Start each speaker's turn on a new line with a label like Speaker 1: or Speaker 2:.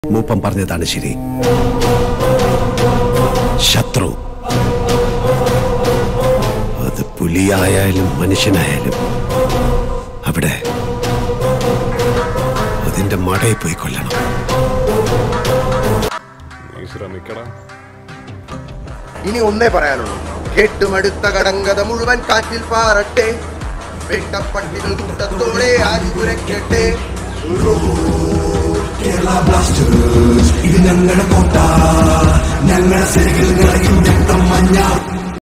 Speaker 1: മൂപ്പം പറഞ്ഞതാണ് ശരി ശത്രു അത് പുലിയായാലും മനുഷ്യനായാലും അവിടെ അതിന്റെ മടയിൽ പോയി കൊല്ലണം
Speaker 2: നീ ശ്രമിക്കടാ
Speaker 3: ഇനി ഒന്നേ പറയാനുള്ളൂ കെട്ടുമടുത്ത കടങ്കഥ മുഴുവൻ കാറ്റിൽ പാറട്ടെ വെട്ടപ്പട്ടികൾ കൂട്ടത്തോടെ ആരിപുരക്കട്ടെ
Speaker 4: കേരള ബ്ലാസ്റ്റേഴ്സ് ഇത് ഞങ്ങളുടെ കോട്ട ഞങ്ങളുടെ സിരകളിൽ നിറയും രക്തം മഞ്ഞ